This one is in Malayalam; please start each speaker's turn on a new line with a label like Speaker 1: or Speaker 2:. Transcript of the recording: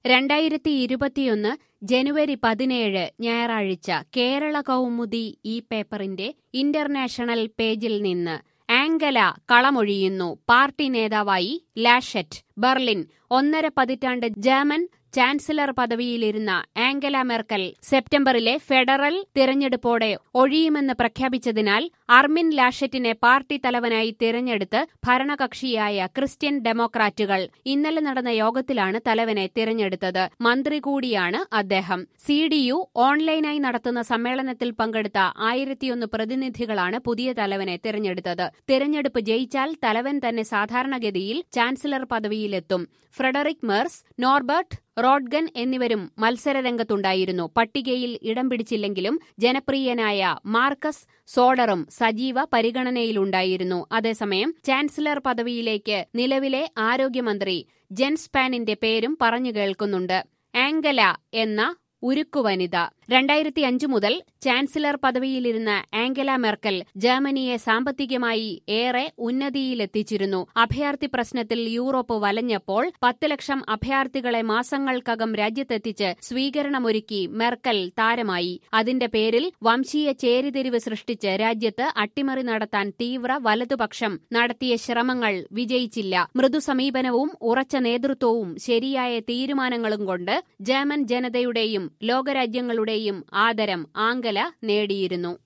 Speaker 1: രണ്ടായിരത്തി ഇരുപത്തിയൊന്ന് ജനുവരി പതിനേഴ് ഞായറാഴ്ച കേരള കൗമുദി ഈ പേപ്പറിന്റെ ഇന്റർനാഷണൽ പേജിൽ നിന്ന് ആംഗല കളമൊഴിയുന്നു പാർട്ടി നേതാവായി ലാഷറ്റ് ബർലിൻ ഒന്നര പതിറ്റാണ്ട് ജർമ്മൻ ചാൻസലർ പദവിയിലിരുന്ന ആംഗല മെർക്കൽ സെപ്റ്റംബറിലെ ഫെഡറൽ തിരഞ്ഞെടുപ്പോടെ ഒഴിയുമെന്ന് പ്രഖ്യാപിച്ചതിനാൽ അർമിൻ ലാഷറ്റിനെ പാർട്ടി തലവനായി തിരഞ്ഞെടുത്ത് ഭരണകക്ഷിയായ ക്രിസ്ത്യൻ ഡെമോക്രാറ്റുകൾ ഇന്നലെ നടന്ന യോഗത്തിലാണ് തലവനെ തിരഞ്ഞെടുത്തത് മന്ത്രി കൂടിയാണ് അദ്ദേഹം സി ഡി യു ഓൺലൈനായി നടത്തുന്ന സമ്മേളനത്തിൽ പങ്കെടുത്ത ആയിരത്തിയൊന്ന് പ്രതിനിധികളാണ് പുതിയ തലവനെ തിരഞ്ഞെടുത്തത് തിരഞ്ഞെടുപ്പ് ജയിച്ചാൽ തലവൻ തന്നെ സാധാരണഗതിയിൽ ചാൻസലർ പദവിയിലെത്തും ഫ്രെഡറിക് മെർസ് നോർബർട്ട് റോഡ്ഗൻ എന്നിവരും മത്സരരംഗത്തുണ്ടായിരുന്നു പട്ടികയിൽ ഇടം പിടിച്ചില്ലെങ്കിലും ജനപ്രിയനായ മാർക്കസ് സോഡറും സജീവ പരിഗണനയിലുണ്ടായിരുന്നു അതേസമയം ചാൻസലർ പദവിയിലേക്ക് നിലവിലെ ആരോഗ്യമന്ത്രി ജെൻസ്പാനിന്റെ പേരും പറഞ്ഞു കേൾക്കുന്നുണ്ട് ആംഗല എന്ന ഉരുക്കുവനിത രണ്ടായിരത്തി അഞ്ചു മുതൽ ചാൻസലർ പദവിയിലിരുന്ന ആംഗല മെർക്കൽ ജർമ്മനിയെ സാമ്പത്തികമായി ഏറെ ഉന്നതിയിലെത്തിച്ചിരുന്നു അഭയാർത്ഥി പ്രശ്നത്തിൽ യൂറോപ്പ് വലഞ്ഞപ്പോൾ പത്ത് ലക്ഷം അഭയാർത്ഥികളെ മാസങ്ങൾക്കകം രാജ്യത്തെത്തിച്ച് സ്വീകരണമൊരുക്കി മെർക്കൽ താരമായി അതിന്റെ പേരിൽ വംശീയ ചേരിതിരിവ് സൃഷ്ടിച്ച് രാജ്യത്ത് അട്ടിമറി നടത്താൻ തീവ്ര വലതുപക്ഷം നടത്തിയ ശ്രമങ്ങൾ വിജയിച്ചില്ല മൃദുസമീപനവും ഉറച്ച നേതൃത്വവും ശരിയായ തീരുമാനങ്ങളും കൊണ്ട് ജർമ്മൻ ജനതയുടെയും ലോകരാജ്യങ്ങളുടെയും ആദരം ആംഗല നേടിയിരുന്നു